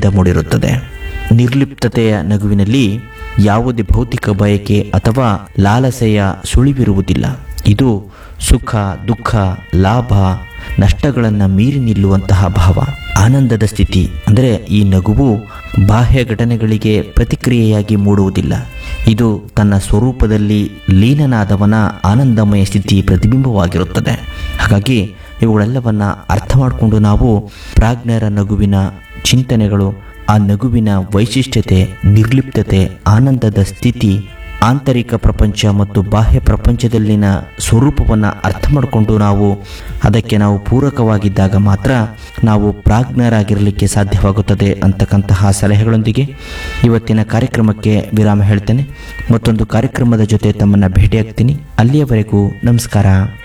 ಪ್ರೀತಿಯಿಂದ ಮೂಡಿರುತ್ತದೆ ನಿರ್ಲಿಪ್ತತೆಯ ನಗುವಿನಲ್ಲಿ ಯಾವುದೇ ಭೌತಿಕ ಬಯಕೆ ಅಥವಾ ಲಾಲಸೆಯ ಸುಳಿವಿರುವುದಿಲ್ಲ ಇದು ಸುಖ ದುಃಖ ಲಾಭ ನಷ್ಟಗಳನ್ನು ಮೀರಿ ನಿಲ್ಲುವಂತಹ ಭಾವ ಆನಂದದ ಸ್ಥಿತಿ ಅಂದರೆ ಈ ನಗುವು ಬಾಹ್ಯ ಘಟನೆಗಳಿಗೆ ಪ್ರತಿಕ್ರಿಯೆಯಾಗಿ ಮೂಡುವುದಿಲ್ಲ ಇದು ತನ್ನ ಸ್ವರೂಪದಲ್ಲಿ ಲೀನನಾದವನ ಆನಂದಮಯ ಸ್ಥಿತಿ ಪ್ರತಿಬಿಂಬವಾಗಿರುತ್ತದೆ ಹಾಗಾಗಿ ಇವುಗಳೆಲ್ಲವನ್ನ ಅರ್ಥ ಮಾಡಿಕೊಂಡು ನಾವು ಪ್ರಾಜ್ಞರ ನಗುವಿನ ಚಿಂತನೆಗಳು ಆ ನಗುವಿನ ವೈಶಿಷ್ಟ್ಯತೆ ನಿರ್ಲಿಪ್ತತೆ ಆನಂದದ ಸ್ಥಿತಿ ಆಂತರಿಕ ಪ್ರಪಂಚ ಮತ್ತು ಬಾಹ್ಯ ಪ್ರಪಂಚದಲ್ಲಿನ ಸ್ವರೂಪವನ್ನು ಅರ್ಥ ಮಾಡಿಕೊಂಡು ನಾವು ಅದಕ್ಕೆ ನಾವು ಪೂರಕವಾಗಿದ್ದಾಗ ಮಾತ್ರ ನಾವು ಪ್ರಾಜ್ಞರಾಗಿರಲಿಕ್ಕೆ ಸಾಧ್ಯವಾಗುತ್ತದೆ ಅಂತಕ್ಕಂತಹ ಸಲಹೆಗಳೊಂದಿಗೆ ಇವತ್ತಿನ ಕಾರ್ಯಕ್ರಮಕ್ಕೆ ವಿರಾಮ ಹೇಳ್ತೇನೆ ಮತ್ತೊಂದು ಕಾರ್ಯಕ್ರಮದ ಜೊತೆ ತಮ್ಮನ್ನು ಭೇಟಿಯಾಗ್ತೀನಿ ಅಲ್ಲಿಯವರೆಗೂ ನಮಸ್ಕಾರ